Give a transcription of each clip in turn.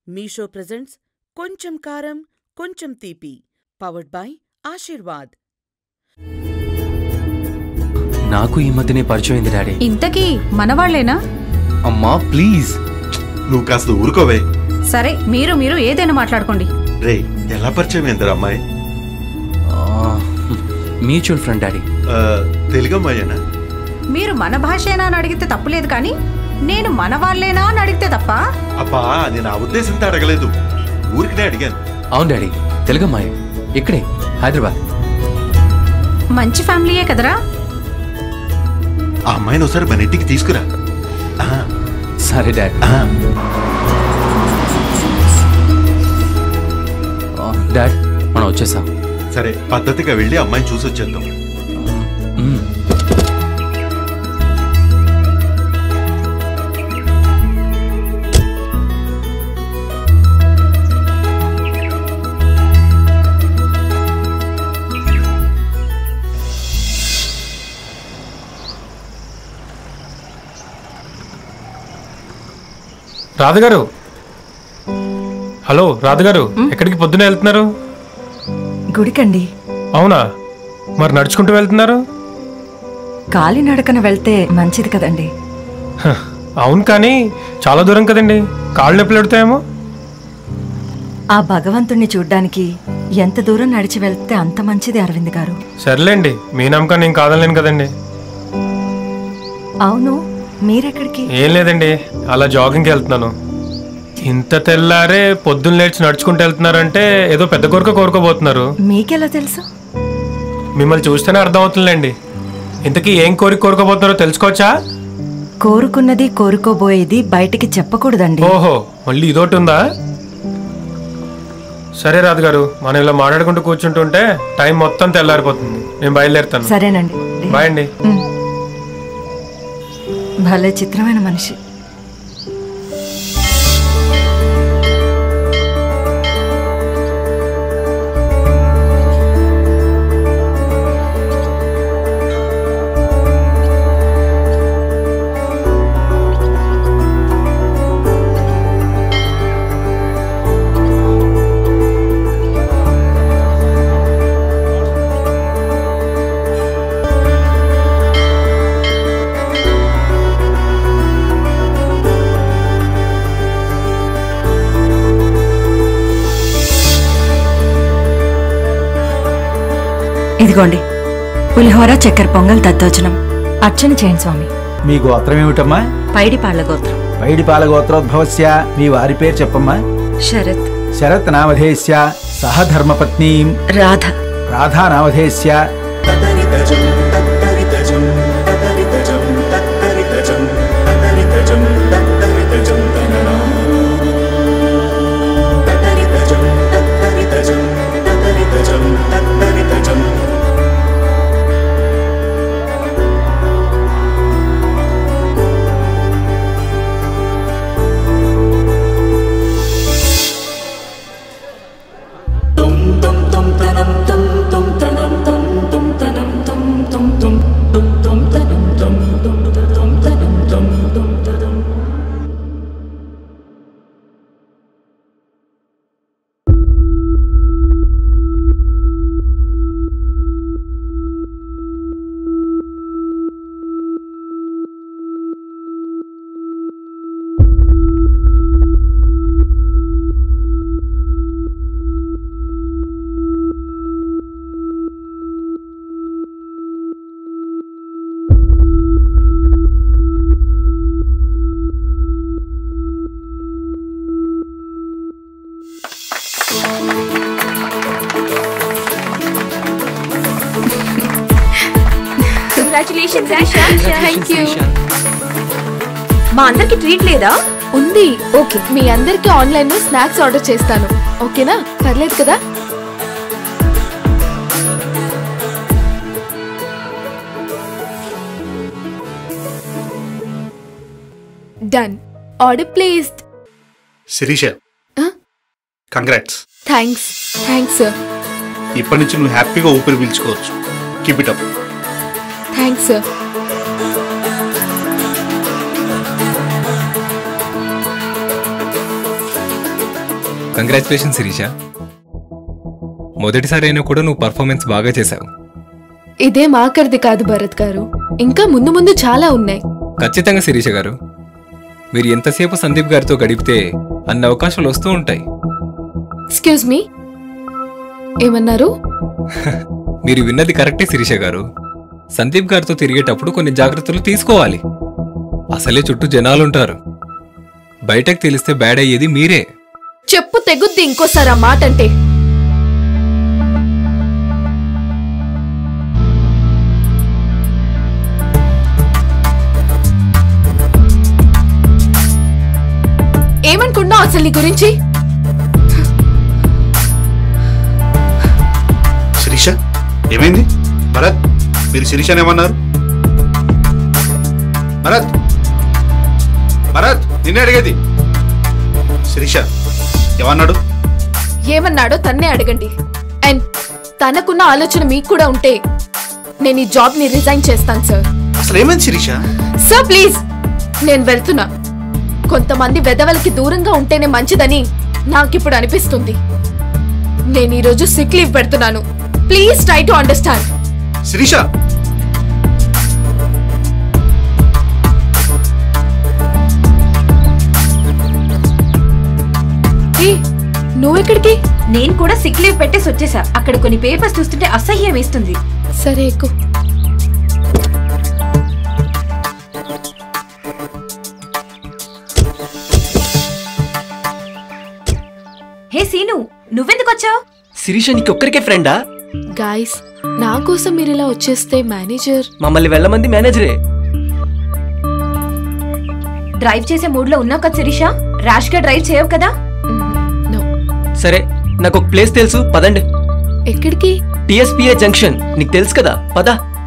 Meesho presents కొంచెం కారం కొంచెం తీపి పవర్డ్ బై ఆశీర్వాద్ నాకు ఈ మధ్యనే పరిచయం అయింది డాడీ ఇంతకీ మనవాళ్లేనా అమ్మా ప్లీజ్ నువ్వు కాస్త ఊరుకోవే సరే మీరు మీరు ఏదైనా మాట్లాడుకోండి రే ఎలా పరిచయం అయిందిరా అమ్మాయి మ్యూచువల్ ఫ్రెండ్ డాడీ ఆ, తెలుగు అమ్మాయేనా మీరు మన భాషేనా అని అడిగితే తప్పులేదు కానీ నేను మన వాళ్ళేనా అని అడిగితే తప్ప అబ్బా నేను ఆ ఉద్దేశంతో అడగలేదు ఊరికినే అడిగాను అవును డాడీ తెలుగమ్మాయి ఇక్కడే హైదరాబాద్ మంచి ఫ్యామిలీయే కదరా ఆ అమ్మాయిని ఒకసారి మన ఇంటికి తీసుకురా ఆ, సరే డాడీ ఆ, డాడ్ మనం వచ్చేసాం సరే పద్ధతిగా వెళ్ళి అమ్మాయిని చూసి వచ్చేద్దాం మ్మ్. రాధగారు హలో రాధగారు ఎక్కడికి పొద్దున వెళ్తున్నారు గుడికండి అవునా మరి నడుచుకుంటూ వెళ్తున్నారు కాలినడకన వెళ్తే మంచిది కదండి హ, అవును కానీ చాలా దూరం కదండి కాళ్ళు నొప్పులు పెడతాయేమో ఆ భగవంతుణ్ణి చూడ్డానికి ఎంత దూరం నడిచి వెళ్తే అంత మంచిది అరవింద్ గారు సర్లేండి మీ నమ్మకం నేను కాదనలేను కదండి అవును మీరెక్కడికి ఏం లేదండి అలా జాగింగ్కి వెళ్తున్నాను ఇంత తెల్లారే పొద్దున్న లేచి నడుచుకుంటూ వెళ్తున్నారంటే ఏదో పెద్ద కోరిక కోరుకోబోతున్నారు మీకెలా తెలుసు మిమ్మల్ని చూస్తేనే అర్థమవుతుందిలేండి ఇంతకీ ఏం కోరిక కోరుకోబోతున్నారో తెలుసుకోవచ్చా కోరుకున్నది కోరుకోబోయేది బయటికి చెప్పకూడదండి ఓహో మళ్ళీ ఇదోటి ఉందా సరే రాజు గారు మనం ఇలా మాట్లాడుకుంటూ కూర్చుంటుంటే టైం మొత్తం తెల్లారిపోతుంది నేను బయలుదేరుతాను సరేనండి బాయ్ అండి ఉమ్. భలే చిత్రమైన మనిషి ఇదిగోండి పులిహోర చక్కెర పొంగల్ దద్దోజనం అర్చన చేయండి స్వామి మీ గోత్రం ఏమిటమ్మా పైడిపాళ్ల గోత్రం పైడిపాల గోత్రోద్భవస్య మీ వారి పేరు చెప్పమ్మా శరత్ శరత్ నామధేస్య సహ ధర్మపత్నీం రాధ రాధా నామధేస్య కంగ్రాచులేషన్స్ థ్యాంక్ యూ మా అందరికి ట్రీట్ లేదా ఉంది ఓకే మీ అందరికి ఆన్లైన్ లో స్నాక్స్ ఆర్డర్ చేస్తాను ఓకేనా పర్లేదు కదా done order placed Sirisha congrats thanks thanks sir ఇప్పటి నుంచి నువ్వు హ్యాపీగా ఊపిరి పీల్చుకోవచ్చు keep it up thanks sir congratulation Sirisha మొదటిసారి అయినా కూడా నువ్వు పర్ఫార్మెన్స్ బాగా చేశావు ఇదే మాకరిది కాదు భరత్ గారు ఇంకా ముందు ముందు చాలా ఉన్నాయి ఖచ్చితంగా శిరీష గారు మీరు ఎంతసేపు సందీప్ గారితో గడిపితే అన్ని అవకాశాలు వస్తూ ఉంటాయి ఎక్స్క్యూజ్ మీ ఏమన్నారు మీరు విన్నది కరెక్టే శిరీష గారు సందీప్ గారితో తిరిగేటప్పుడు కొన్ని జాగ్రత్తలు తీసుకోవాలి అసలే చుట్టూ జనాలుంటారు బయటకు తెలిస్తే బ్యాడ్ అయ్యేది మీరే చెప్పు తెగుద్ది ఇంకోసారి ఆ మాట అంటే ఏమనుకున్నావు అసలు నీ గురించి శిరీష ఏమైంది భరత్ మీరు శిరీషని ఏమన్నారు భరత్ భరత్ నిన్నే అడిగేది శిరీష ఏమన్నాడు ఏమన్నాడో తన్నే అడగండి అండ్ తనకున్న ఆలోచన మీకు కూడా ఉంటే నేను ఈ జాబ్ ని రిజైన్ చేస్తాను సార్ అసలు ఏమైంది శిరీష సార్ ప్లీజ్ నేను వెళ్తున్నా కొంతమంది వెదవలకి దూరంగా ఉంటేనే మంచిదని నాకిప్పుడు అనిపిస్తుంది నేను ఈరోజు సిక్ లీవ్ పెడుతున్నాను please try to understand Sirisha నువ్వెక్కడికి నేను కూడా సిక్ లీవ్ పెట్టేసి వచ్చేసా అక్కడ కొన్ని పేపర్స్ చూస్తుంటే అసహ్యం వేస్తుంది సరే ఎక్కువ హే సీను నువ్వెందుకు వచ్చావు శిరీష నీకొక్కరికే ఫ్రెండా గాయస్ నా కోసం మీరు ఇలా వచ్చేస్తే మేనేజర్ మమ్మల్ని వెళ్ళమంది మేనేజరే డ్రైవ్ చేసే మూడ్ లో ఉన్నావు కదా శిరీష ర్యాష్ గా డ్రైవ్ చేయవు కదా సరే నాకు ఒక ప్లేస్ తెలుసు పదండి ఎక్కడికి టిఎస్పిఏ జంక్షన్ నీకు తెలుసు కదా పద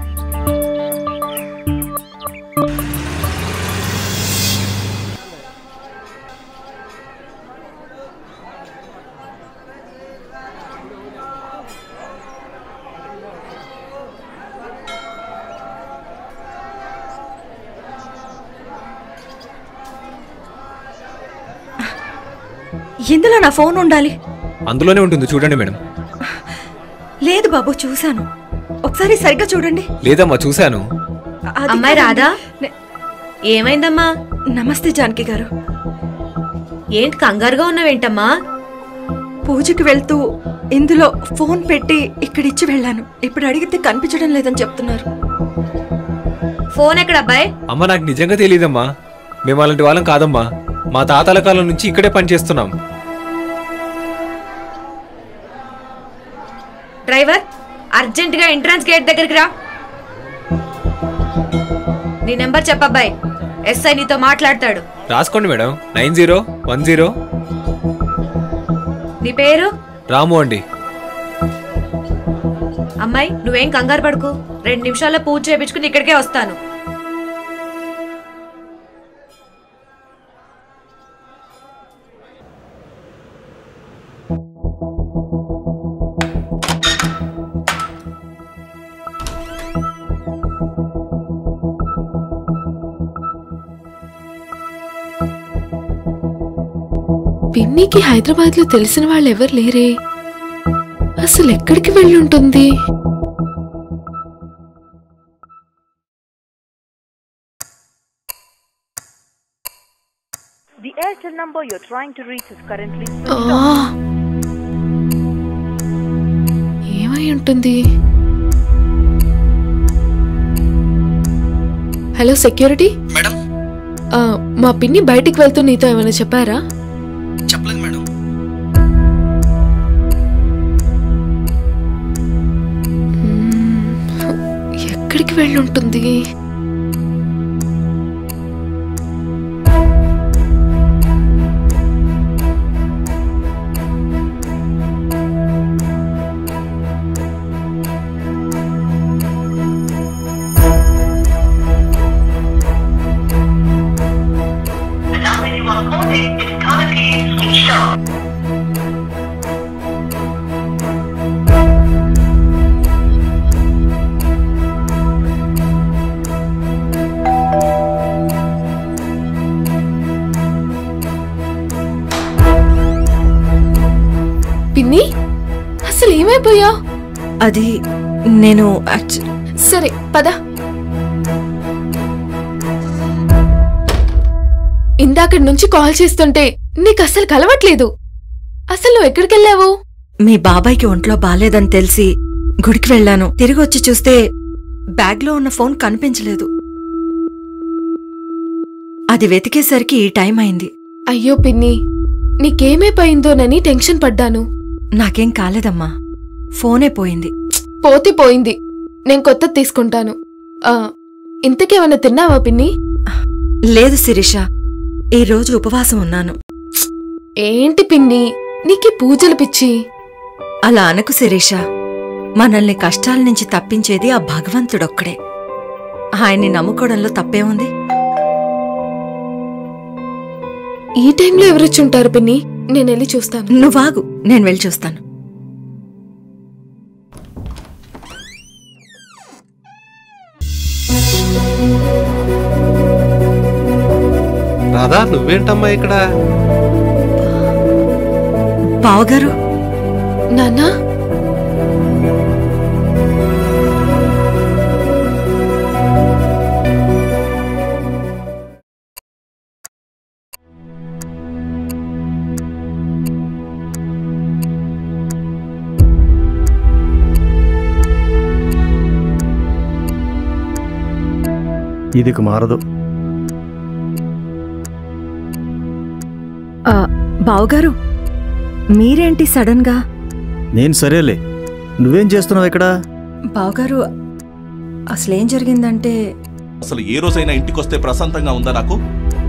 ఇందులో నా ఫోన్ ఉండాలి అందులోనే ఉంటుంది చూడండి మేడం లేదు బాబు చూశాను ఒకసారి సరిగ్గా చూడండి లేదమ్మా చూశాను అది అమ్మాయి కాదండి. రాధా? నే- ఏమైందమ్మా నమస్తే జానకి గారు ఏంటి కంగారుగా ఉన్నావేంటమ్మా పూజకి వెళ్తూ ఇందులో ఫోన్ పెట్టి ఇక్కడ ఇచ్చి వెళ్ళాను ఇప్పుడు అడిగితే కనిపించడం లేదని చెప్తున్నారు ఫోన్ ఎక్కడ అబ్బాయి అమ్మ నాకు నిజంగా తెలియదమ్మా మేము అలాంటి వాళ్ళం కాదమ్మా మా తాతల కాలం నుంచి ఇక్కడే పనిచేస్తున్నాం డ్రైవర్ అర్జెంట్ గా ఎంట్రన్స్ గేట్ దగ్గరికి రా నీ నెంబర్ చెప్పబ్బాయి ఎస్ఐ నీతో మాట్లాడతాడు రాసుకోండి madam nine zero one zero నీ పేరు రాము అండి అమ్మాయి నువ్వేం కంగారు పడుకు రెండు నిమిషాల్లో పూజ చేయించుకుని ఇక్కడికే వస్తాను పిన్నికి హైదరాబాద్ లో తెలిసిన వాళ్ళు ఎవరు లేరే అసలు ఎక్కడికి వెళ్ళి ఉంటుంది The Airtel number you're trying to reach is currently ఆ, ఏమై ఉంటుంది హలో సెక్యూరిటీ మేడం ఆ, మా పిన్ని బయటికి వెళ్తూ నీతో ఏమైనా చెప్పారా చెప్పలేదు మేడం ఎక్కడికి వెళ్ళి ఉంటుంది ఏమైపోయా అది నేను యాక్చు- సరే పద ఇందాకటి నుంచి కాల్ చేస్తుంటే నీకు అసలు కలవట్లేదు అసలు నువ్వు ఎక్కడికి వెళ్ళావు మీ బాబాయ్కి ఒంట్లో బాలేదని తెలిసి గుడికి వెళ్ళాను తిరిగి వచ్చి చూస్తే బ్యాగ్లో ఉన్న ఫోన్ కనిపించలేదు అది వెతికేసరికి ఈ టైం అయింది అయ్యో పిన్ని నీకేమైపోయిందోనని టెన్షన్ పడ్డాను నాకేం కాలేదమ్మా ఫోనే పోయింది పోతే పోయింది నేను కొత్తది తీసుకుంటాను ఆ, ఇంతకేమైనా తిన్నావా పిన్ని లేదు శిరీష ఈ రోజు ఉపవాసం ఉన్నాను ఏంటి పిన్ని నీకి పూజలు పిచ్చి అలా అనకు శిరీష మనల్ని కష్టాల నుంచి తప్పించేది ఆ భగవంతుడొక్కడే ఆయన్ని నమ్ముకోవడంలో తప్పేముంది ఈ టైంలో ఎవరొచ్చుంటారు పిన్ని నేను వెళ్ళి చూస్తాను నువ్వాగు నేను వెళ్ళి చూస్తాను రాధా నువ్వేంటమ్మా ఇక్కడ బావగారు నాన్నా ఇదికి మారదు ఆ, బావగారు మీరేంటి సడన్ గా నేను సరేలే నువ్వేం చేస్తున్నావు ఇక్కడ బావగారు అసలేం జరిగిందంటే అసలు ఏ రోజైనా ఇంటికొస్తే ప్రశాంతంగా ఉందా నాకు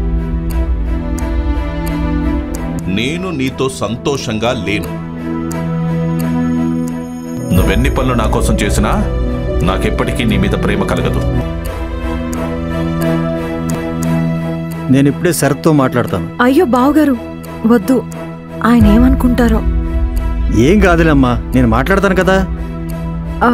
నేను నీతో సంతోషంగా లేను నువ్వెన్ని పనులు నా కోసం చేసినా నాకెప్పటికీ నీ మీద ప్రేమ కలగదు నేను ఇప్పుడే శరత్తో మాట్లాడతాను అయ్యో బావగారు వద్దు ఆయన ఏమనుకుంటారో ఏం కాదులేమ్మా నేను మాట్లాడతాను కదా ఆ,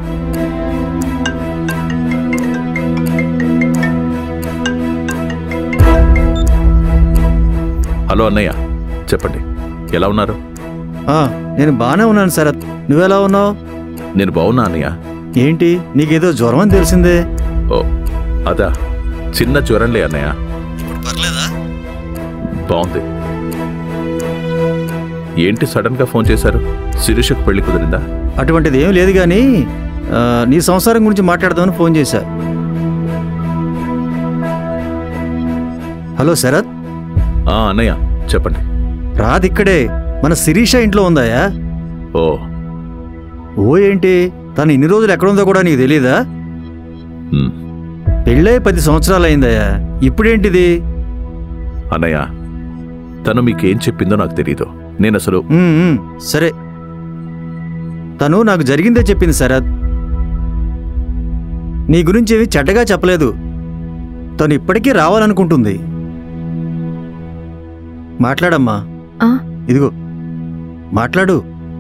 హలో అన్నయ్య చెప్పండి ఎలా ఉన్నారు ఆ, నేను బాగానే ఉన్నాను శరత్ నువ్వెలా ఉన్నావు నేను బాగున్నా అన్నయ్య ఏంటి నీకేదో జ్వరం అని తెలిసిందే ఓ అదా చిన్న జ్వరంలే అన్నయ్య పర్లేదా బాగుంది ఏంటి సడన్ గా ఫోన్ చేశారు శిరీషకు పెళ్లి కుదిరిందా అటువంటిది ఏం లేదు కానీ ఆ, నీ సంసారం గురించి మాట్లాడదామని ఫోన్ చేశా హలో శరత్ ఆ అన్నయ్య చెప్పండి రాదు ఇక్కడే మన శిరీష ఇంట్లో ఉందాయా ఓ ఓ ఏంటి తను ఇన్ని రోజులు ఎక్కడుందో కూడా నీకు తెలియదా ఉమ్, పెళ్ళై పది సంవత్సరాలు అయిందయ్యా ఇప్పుడేంటిది అన్నయ్య తను మీకేం చెప్పిందో నాకు తెలీదు నేను అసలు ఉమ్, ఉమ్, సరే తను నాకు జరిగిందే చెప్పింది శరత్ నీ గురించి ఏమీ చెడ్డగా చెప్పలేదు తను ఇప్పటికీ రావాలనుకుంటుంది మాట్లాడమ్మా ఆ? ఇదిగో మాట్లాడు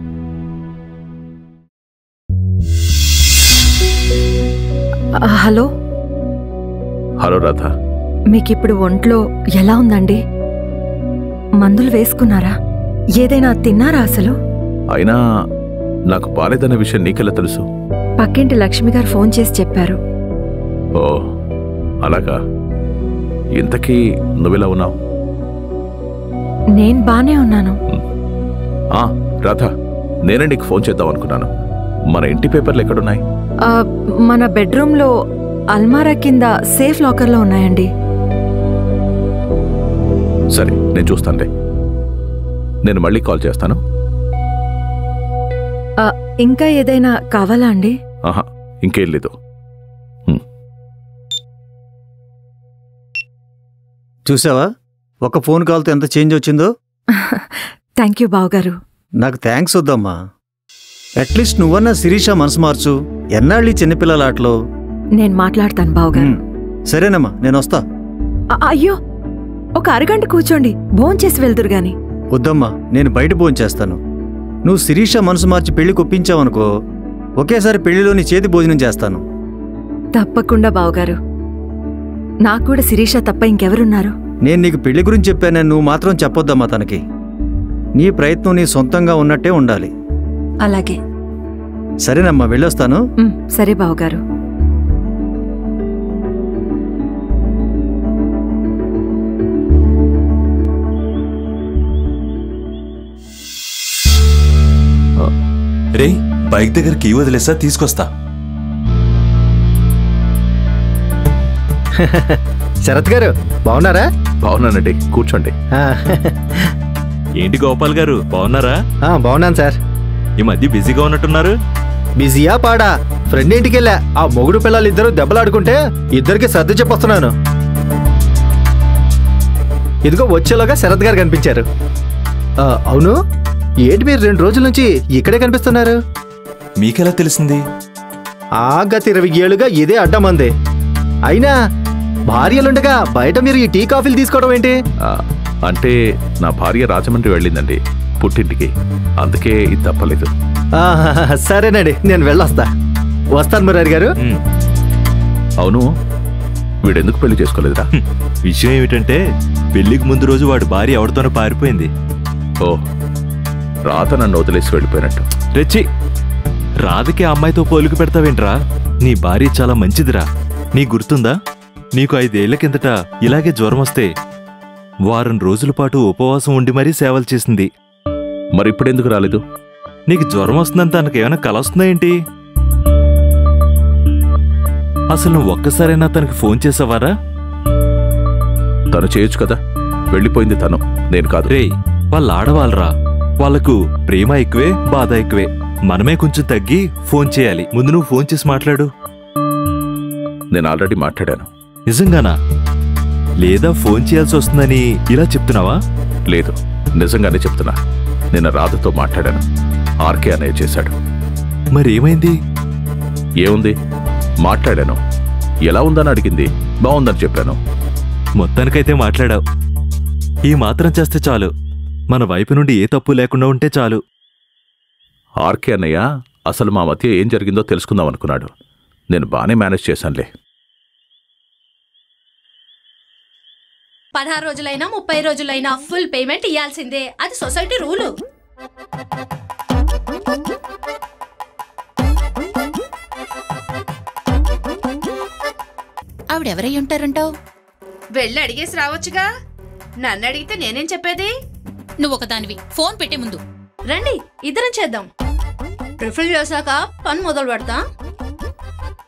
ఆ, హలో హలో రాధ మీకిప్పుడు ఒంట్లో ఎలా ఉందండి మందులు వేసుకున్నారా ఏదైనా తిన్నారా అసలు అయినా నాకు బాలేదన్న విషయం నీకెలా తెలుసు పక్కింటి లక్ష్మి గారు ఫోన్ చేసి చెప్పారు ఓ అలాగా ఇంతకీ నువ్వెలా ఉన్నావు నేను బానే ఉన్నాను ఆ రాధ నేనే నీకు ఫోన్ చేద్దాం అనుకున్నాను మన ఇంటి పేపర్లు ఎక్కడున్నాయి ఆ, మన బెడ్రూమ్లో అల్మారా కింద సేఫ్ లాకర్లో ఉన్నాయండి సరే నేను చూస్తానులే నేను మళ్ళీ కాల్ చేస్తాను ఆ, ఇంకా ఏదైనా కావాలా అండి ఆహా ఇంకేం లేదు చూసావా ఒక ఫోన్ కాల్తో ఎంత చేంజ్ వచ్చిందో థ్యాంక్ యూ బావగారు నాకు థ్యాంక్స్ వద్దమ్మా అట్లీస్ట్ నువ్వన్నా శిరీష మనసు మార్చు ఎన్నాళ్ళు ఈ చిన్నపిల్లల ఆటలో నేను మాట్లాడతాను బావగారు ఉమ్, సరేనమ్మా నేను వస్తా ఆ, అయ్యో ఒక అరగంట కూర్చోండి భోంచేసి వెళ్దురు గాని వద్దమ్మా నేను బయట భోంచేస్తాను నువ్వు శిరీష మనసు మార్చి పెళ్లి కొప్పించావనుకో ఒకేసారి పెళ్లిలో నీ చేతి భోజనం చేస్తాను తప్పకుండా బావగారు నాకు కూడా శిరీష తప్ప ఇంకెవరున్నారు నేను నీకు పెళ్లి గురించి చెప్పానని నువ్వు మాత్రం చెప్పొద్దమ్మా తనకి నీ ప్రయత్నం నీ సొంతంగా ఉన్నట్టే ఉండాలి అలాగే సరేనమ్మా వెళ్ళొస్తాను ఉమ్, సరే బావగారు రే బైక్ దగ్గర కీ వదిలేసా తీసుకొస్తా శరత్ గారు బాగున్నారా బాగున్నానండి కూర్చోండి ఆ, ఏంటి గోపాల్ గారు బాగున్నారా ఆ, బాగున్నాను సార్ ఈ మధ్య బిజీగా ఉన్నట్టున్నారు బిజీయా పాడా ఫ్రెండ్ ఇంటికి వెళ్ళా ఆ మొగుడు పిల్లలు ఇద్దరు దెబ్బలాడుకుంటే ఇద్దరికి సర్ది చెప్పొస్తున్నాను ఇదిగో వచ్చేలోగా శరత్ గారు కనిపించారు ఆ, అవును ఏంటి మీరు రెండు రోజుల నుంచి ఇక్కడే కనిపిస్తున్నారు మీకెలా తెలిసింది ఆ గత ఇరవై ఏళ్ళుగా ఇదే అడ్డమంది అయినా భార్యలుండగా బయట మీరు ఈ టీ కాఫీలు తీసుకోవడం ఏంటి ఆ, అంటే నా భార్య రాజమండ్రి వెళ్ళిందండి పుట్టింటికి అందుకే ఇది తప్పలేదు ఆహా, సరేనండి నేను వెళ్ళొస్తా వస్తాను మురారి గారు అవును వీడెందుకు పెళ్లి చేసుకోలేదురా విషయం ఏమిటంటే పెళ్లికి ముందు రోజు వాడు భార్య ఎవరితోనో పారిపోయింది ఓ రాత నన్ను వదిలేసి వెళ్ళిపోయినట్టు రెచ్చి రాధకి ఆ అమ్మాయితో పోలిక పెడతావేంట్రా నీ భార్య చాలా మంచిదిరా నీ గుర్తుందా నీకు ఐదేళ్ల కిందట ఇలాగే జ్వరం వస్తే వారం రోజుల పాటు ఉపవాసం ఉండి మరీ సేవలు చేసింది మరి ఇప్పుడెందుకు రాలేదు నీకు జ్వరం వస్తుందని తనకేమైనా కల వస్తుందా ఏంటి అసలు నువ్వు ఒక్కసారైనా తనకి ఫోన్ చేసావారా తను చేయొచ్చు కదా వెళ్ళిపోయింది తను నేను కాదు రేయ్ వాళ్ళ ఆడవాళ్ళరా వాళ్ళకు ప్రేమ ఎక్కువే బాధ ఎక్కువే మనమే కొంచెం తగ్గి ఫోన్ చేయాలి ముందు నువ్వు ఫోన్ చేసి మాట్లాడు నేను ఆల్రెడీ మాట్లాడాను నిజంగానా లేదా ఫోన్ చేయాల్సి వస్తుందని ఇలా చెప్తున్నావా లేదు నిజంగానే చెప్తున్నా నిన్న రాధతో మాట్లాడాను ఆర్కే అన్నయ్య చేశాడు మరేమైంది ఏముంది మాట్లాడాను ఎలా ఉందని అడిగింది బాగుందని చెప్పాను మొత్తానికైతే మాట్లాడావు ఈ మాత్రం చేస్తే చాలు మన వైపు నుండి ఏ తప్పు లేకుండా ఉంటే చాలు ఆర్కే అన్నయ్య అసలు మా మధ్య ఏం జరిగిందో తెలుసుకుందాం అనుకున్నాడు నేను బాగానే మేనేజ్ చేశానులే పదహారు రోజులైనా ముప్పై రోజులైనా ఫుల్ పేమెంట్ ఇవ్వాల్సిందే అది సొసైటీ రూలు ఆవిడెవరై ఉంటారంటావు వెళ్ళి అడిగేసి రావచ్చుగా నన్ను అడిగితే నేనేం చెప్పేది నువ్వు ఒకదానివి ఫోన్ పెట్టే ముందు రండి ఇద్దరం చేద్దాం ప్రిఫర్ చేశాక పని మొదలు పెడతా